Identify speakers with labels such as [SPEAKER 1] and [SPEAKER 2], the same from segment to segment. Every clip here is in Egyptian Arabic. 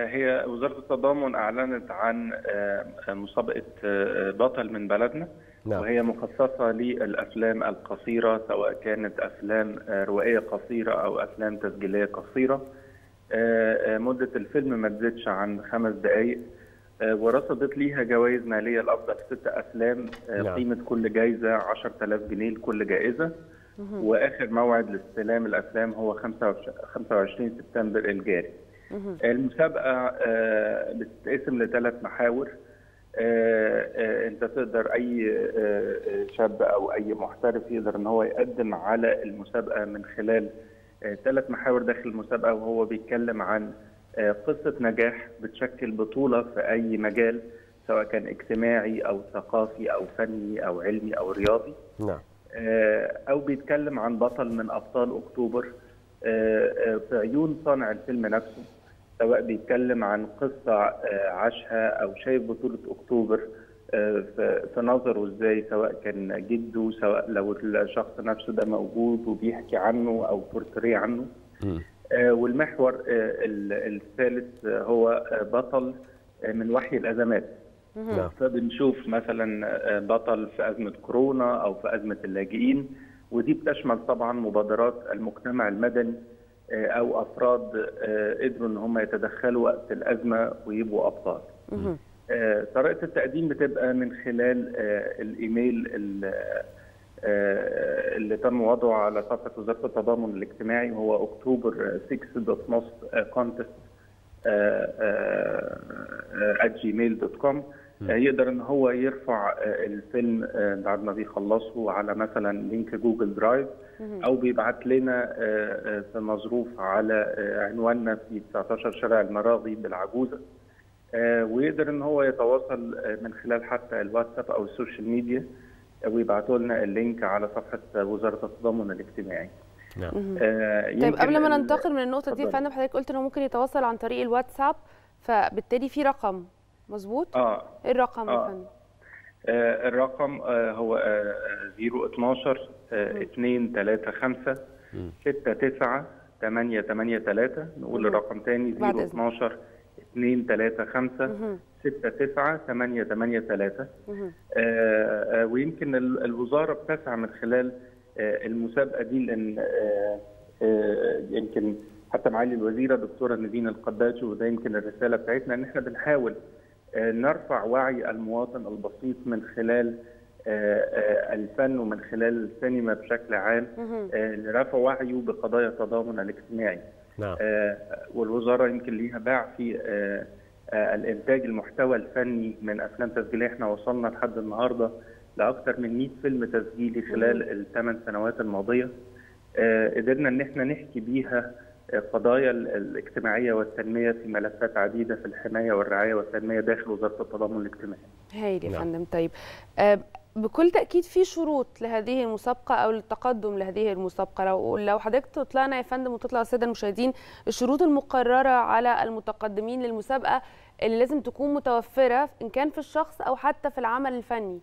[SPEAKER 1] هي وزارة التضامن أعلنت عن آه، مسابقة آه، بطل من بلدنا
[SPEAKER 2] نعم
[SPEAKER 1] وهي مخصصة للأفلام القصيرة سواء كانت أفلام آه، روائية قصيرة أو أفلام تسجيلية قصيرة آه، آه، مدة الفيلم ما تزيدش عن خمس دقايق آه، ورصدت ليها جوائز مالية لأفضل ست أفلام آه،
[SPEAKER 2] نعم.
[SPEAKER 1] قيمة كل جايزة 10000 جنيه لكل جائزة وآخر موعد لاستلام الأفلام هو 25 سبتمبر الجاري المسابقة آه، بتتقسم لثلاث محاور آه، آه، انت تقدر اي آه، آه، شاب او اي محترف يقدر ان هو يقدم على المسابقه من خلال ثلاث محاور داخل المسابقه وهو بيتكلم عن آه، قصه نجاح بتشكل بطوله في اي مجال سواء كان اجتماعي او ثقافي او فني او علمي او رياضي
[SPEAKER 2] نعم
[SPEAKER 1] آه، او بيتكلم عن بطل من ابطال اكتوبر آه، آه، في عيون صانع الفيلم نفسه سواء بيتكلم عن قصه آه، عاشها او شايف بطوله اكتوبر آه، في في نظره ازاي سواء كان جده سواء لو الشخص نفسه ده موجود وبيحكي عنه او بورتريه عنه
[SPEAKER 2] مم.
[SPEAKER 1] آه، والمحور آه، ال- الثالث آه، هو آه، بطل آه، من وحي الازمات
[SPEAKER 2] نعم
[SPEAKER 1] فبنشوف مثلا آه، بطل في أزمة كورونا أو في أزمة اللاجئين ودي بتشمل طبعا مبادرات المجتمع المدني آه، أو أفراد آه، قدروا إن هم يتدخلوا وقت الأزمة ويبقوا أبطال. آه، طريقة التقديم بتبقى من خلال آه، الإيميل ال- آه، اللي تم وضعه على صفحة وزارة التضامن الاجتماعي وهو أكتوبر 6.most contest at gmail.com يقدر ان هو يرفع آه، الفيلم آه، بعد ما بيخلصه على مثلا لينك جوجل درايف او بيبعت لنا آه، آه، في مظروف على آه، عنواننا في 19 شارع المراغي بالعجوزه آه، ويقدر ان هو يتواصل آه، من خلال حتى الواتساب او السوشيال ميديا آه، ويبعتوا لنا اللينك على صفحه وزاره التضامن الاجتماعي.
[SPEAKER 2] نعم
[SPEAKER 1] آه،
[SPEAKER 3] طيب
[SPEAKER 1] يمكن
[SPEAKER 3] قبل ما
[SPEAKER 1] ال-
[SPEAKER 3] ننتقل من النقطه دي يا
[SPEAKER 1] اتفضلي.
[SPEAKER 3] فندم حضرتك قلت انه ممكن يتواصل عن طريق الواتساب فبالتالي في رقم مظبوط
[SPEAKER 1] اه
[SPEAKER 3] ايه الرقم يا
[SPEAKER 1] آه.
[SPEAKER 3] فندم
[SPEAKER 1] آه، الرقم آه، هو آه، 012 235 69 883 نقول الرقم تاني
[SPEAKER 3] بعد إذنك.
[SPEAKER 1] 012 235 69 883 ويمكن ال- الوزاره بتسعى من خلال آه، المسابقه دي لان آه، آه، يمكن حتى معالي الوزيره دكتوره نادين القداجي وده يمكن الرساله بتاعتنا ان احنا بنحاول آه، نرفع وعي المواطن البسيط من خلال آه، آه، الفن ومن خلال السينما بشكل عام آه، لرفع وعيه بقضايا التضامن الاجتماعي.
[SPEAKER 2] نعم
[SPEAKER 1] آه، والوزاره يمكن ليها باع في آه، آه، الانتاج المحتوى الفني من افلام تسجيليه احنا وصلنا لحد النهارده لاكثر من 100 فيلم تسجيلي خلال الثمان سنوات الماضيه آه، قدرنا ان احنا نحكي بيها آه، قضايا ال- الاجتماعيه والتنميه في ملفات عديده في الحمايه والرعايه والتنميه داخل وزاره التضامن الاجتماعي.
[SPEAKER 3] هايل يا
[SPEAKER 2] نعم.
[SPEAKER 3] فندم طيب آه، بكل تاكيد في شروط لهذه المسابقه او للتقدم لهذه المسابقه لو لو حضرتك تطلعنا يا فندم وتطلع الساده المشاهدين الشروط المقرره على المتقدمين للمسابقه اللي لازم تكون متوفره ان كان في الشخص او حتى في العمل الفني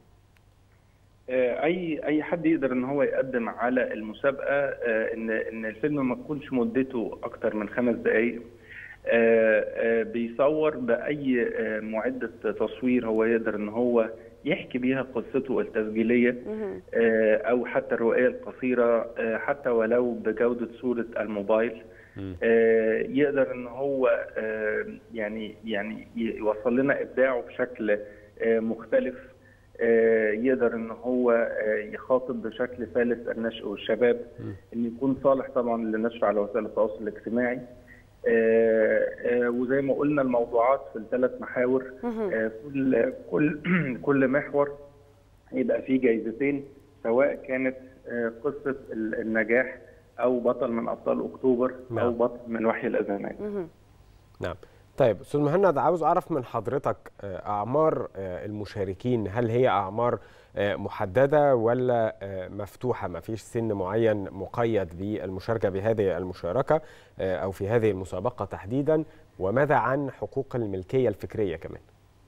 [SPEAKER 1] آه، اي اي حد يقدر ان هو يقدم على المسابقه آه، ان ان الفيلم ما تكونش مدته اكتر من خمس دقائق آه، آه، بيصور باي آه، معده تصوير هو يقدر ان هو يحكي بيها قصته التسجيليه آه، او حتى الروايه القصيره آه، حتى ولو بجوده صوره الموبايل آه، يقدر ان هو آه، يعني يعني يوصل لنا ابداعه بشكل آه، مختلف آه، يقدر ان هو آه، يخاطب بشكل سلس النشء والشباب ان يكون صالح طبعا للنشر على وسائل التواصل الاجتماعي آه، آه، وزي ما قلنا الموضوعات في الثلاث محاور آه، كل كل كل محور يبقى فيه جايزتين سواء كانت آه، قصه ال- النجاح او بطل من ابطال اكتوبر او
[SPEAKER 2] نعم.
[SPEAKER 1] بطل من وحي الازمات
[SPEAKER 2] نعم طيب استاذ مهند عاوز اعرف من حضرتك آه، اعمار آه، المشاركين هل هي اعمار آه، محدده ولا آه، مفتوحه ما فيش سن معين مقيد بالمشاركه بهذه المشاركه آه، او في هذه المسابقه تحديدا وماذا عن حقوق الملكيه الفكريه كمان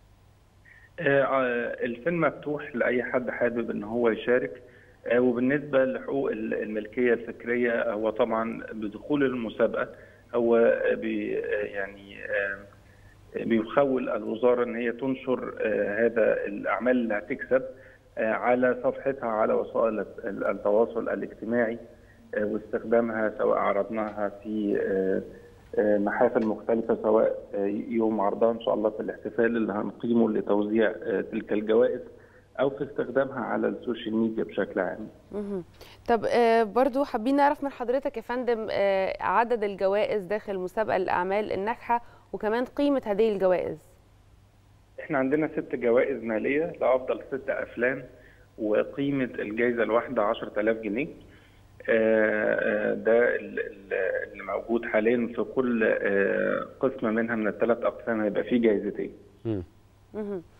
[SPEAKER 1] آه، آه، الفيلم مفتوح لاي حد حابب ان هو يشارك آه، وبالنسبه لحقوق ال- الملكيه الفكريه هو طبعا بدخول المسابقه هو بي آه، يعني آه، بيخول الوزاره ان هي تنشر هذا الاعمال اللي هتكسب على صفحتها على وسائل التواصل الاجتماعي واستخدامها سواء عرضناها في محافل مختلفة سواء يوم عرضها إن شاء الله في الاحتفال اللي هنقيمه لتوزيع تلك الجوائز أو في استخدامها على السوشيال ميديا بشكل عام.
[SPEAKER 3] طب برضو حابين نعرف من حضرتك يا فندم عدد الجوائز داخل مسابقة الأعمال الناجحة وكمان قيمة هذه الجوائز.
[SPEAKER 1] احنا عندنا ست جوائز مالية لأفضل ست أفلام وقيمة الجائزة الواحدة 10000 جنيه. ده اللي موجود حاليا في كل قسم منها من الثلاث اقسام هيبقى فيه جايزتين.